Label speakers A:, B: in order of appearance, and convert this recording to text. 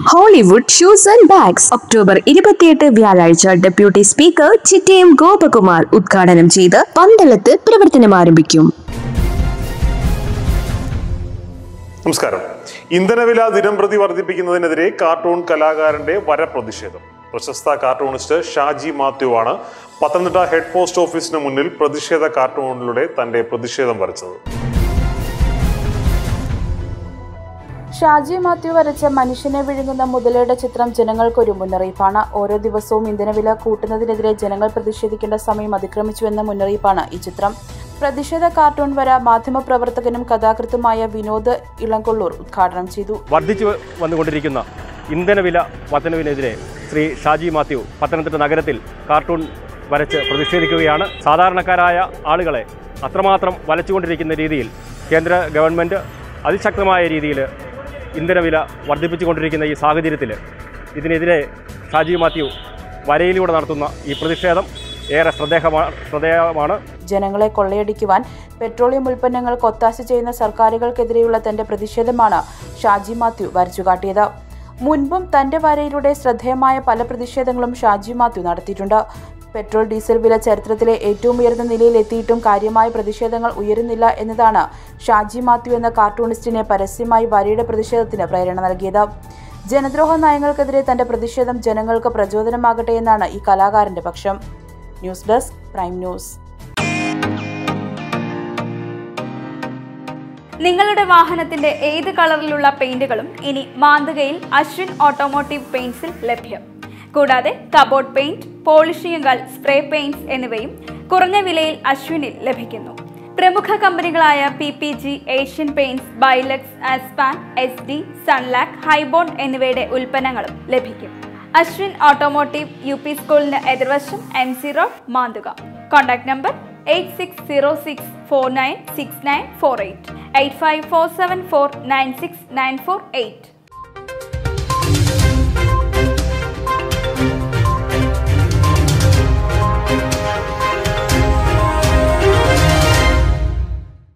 A: Hollywood shoes and bags October ഇരുപത്തിയെട്ട് വ്യാഴാഴ്ച deputy speaker Chittayam Gopakumar ഉദ്ഘാടനം ചെയ്ത് പന്തളത്ത് പ്രവർത്തനം ആരംഭിക്കും
B: നമസ്കാരം ഇന്ധനവില ദിനംപ്രതി വർദ്ധിപ്പിക്കുന്നതിനെതിരെ കാർട്ടൂൺ കലാകാരന്റെ വരപ്രതിഷേധം പ്രശസ്ത കാർട്ടൂണിസ്റ്റ് ഷാജി മാത്യു ആണ് പത്തനംതിട്ട ഹെഡ് പോസ്റ്റ് ഓഫീസിന് മുന്നിൽ പ്രതിഷേധ കാർട്ടൂണിലൂടെ തന്റെ പ്രതിഷേധം വരച്ചത്
C: ഷാജി മാത്യു വരച്ച മനുഷ്യനെ വിഴുങ്ങുന്ന മുതലയുടെ ചിത്രം ജനങ്ങൾക്കൊരു മുന്നറിയിപ്പാണ് ഓരോ ദിവസവും ഇന്ധനവില കൂട്ടുന്നതിനെതിരെ ജനങ്ങൾ പ്രതിഷേധിക്കേണ്ട സമയം അതിക്രമിച്ചുവെന്ന മുന്നറിയിപ്പാണ് ഈ ചിത്രം പ്രതിഷേധ കാർട്ടൂൺ വര മാധ്യമപ്രവർത്തകനും കഥാകൃത്തുമായ വിനോദ് ഇളങ്കൊള്ളൂർ ഉദ്ഘാടനം ചെയ്തു
D: വർദ്ധിച്ചു വന്നുകൊണ്ടിരിക്കുന്ന ഇന്ധനവില വർധനവിനെതിരെ ശ്രീ ഷാജി മാത്യു പത്തനംതിട്ട നഗരത്തിൽ കാർട്ടൂൺ വരച്ച് പ്രതിഷേധിക്കുകയാണ് സാധാരണക്കാരായ ആളുകളെ അത്രമാത്രം വലച്ചുകൊണ്ടിരിക്കുന്ന രീതിയിൽ കേന്ദ്ര ഗവൺമെൻറ് അതിശക്തമായ രീതിയിൽ ഇന്ധനവില വർദ്ധിപ്പിച്ചുകൊണ്ടിരിക്കുന്ന ഈ സാഹചര്യത്തിൽ ഇതിനെതിരെ ഷാജി മാത്യു വരയിലൂടെ നടത്തുന്ന ഈ പ്രതിഷേധം ഏറെ ശ്രദ്ധേയമാണ് ശ്രദ്ധേയമാണ്
C: ജനങ്ങളെ കൊള്ളയടിക്കുവാൻ പെട്രോളിയം ഉൽപ്പന്നങ്ങൾക്ക് ഒത്താശ ചെയ്യുന്ന സർക്കാരുകൾക്കെതിരെയുള്ള തന്റെ പ്രതിഷേധമാണ് ഷാജി മാത്യു വരച്ചുകാട്ടിയത് മുൻപും തന്റെ വരയിലൂടെ ശ്രദ്ധേയമായ പല പ്രതിഷേധങ്ങളും ഷാജി മാത്യു നടത്തിയിട്ടുണ്ട് പെട്രോൾ ഡീസൽ വില ചരിത്രത്തിലെ ഏറ്റവും ഉയർന്ന നിലയിൽ എത്തിയിട്ടും കാര്യമായ പ്രതിഷേധങ്ങൾ ഉയരുന്നില്ല എന്നതാണ് ഷാജി മാത്യു എന്ന കാർട്ടൂണിസ്റ്റിനെ പരസ്യമായി വരയുടെ പ്രതിഷേധത്തിന് പ്രേരണ നൽകിയത് ജനദ്രോഹ നയങ്ങൾക്കെതിരെ തന്റെ പ്രതിഷേധം ജനങ്ങൾക്ക് പ്രചോദനമാകട്ടെ എന്നാണ് ഈ കലാകാരന്റെ പക്ഷം ന്യൂസ് ഡെസ്ക് പ്രൈം ന്യൂസ്
E: നിങ്ങളുടെ വാഹനത്തിന്റെ ഏത് കളറിലുള്ള പെയിന്റുകളും ഇനി മാന്തകയിൽ അശ്വിൻ ഓട്ടോമോട്ടീവ് പെയിന്റ്സിൽ ലഭ്യം കൂടാതെ കബോർഡ് പെയിന്റ് പോളിഷിംഗുകൾ സ്പ്രേ പെയിന്റ്സ് എന്നിവയും കുറഞ്ഞ വിലയിൽ അശ്വിനിൽ ലഭിക്കുന്നു പ്രമുഖ കമ്പനികളായ P P G Asian paints ബൈലക്സ് ആസ്പാൻ എസ് ഡി സൺലാക്ക് ഹൈബോൺ എന്നിവയുടെ ഉൽപ്പന്നങ്ങളും ലഭിക്കും അശ്വിൻ ഓട്ടോമോട്ടീവ് യു പി സ്കൂളിന് എതിർവശം M C road Manthuka contact number eight six zero six four nine six nine four eight eight five four seven four nine six nine four eight